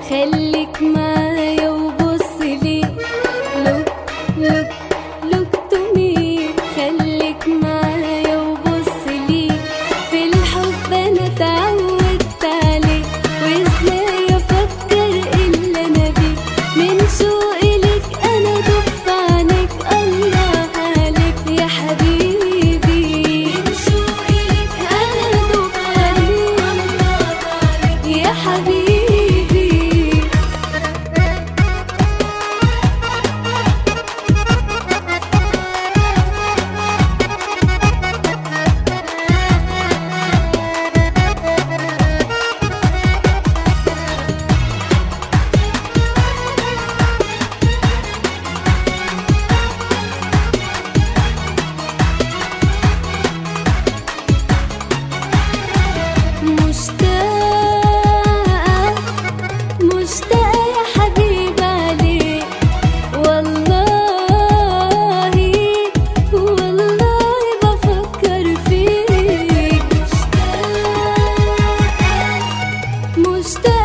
خليك معايا وبص لي look look look to me خليك معايا وبص لي في الحب انا اتعودت عليه وازاي افكر الا انا بيه من شوقي لك انا دف عنك الله عليك يا حبيبي من شوقي لك انا دف عنك الله عليك يا حبيبي مشتاقة مشتاقة يا حبيبي عليك والله والله بفكر فيك مشتاقة مشتاقة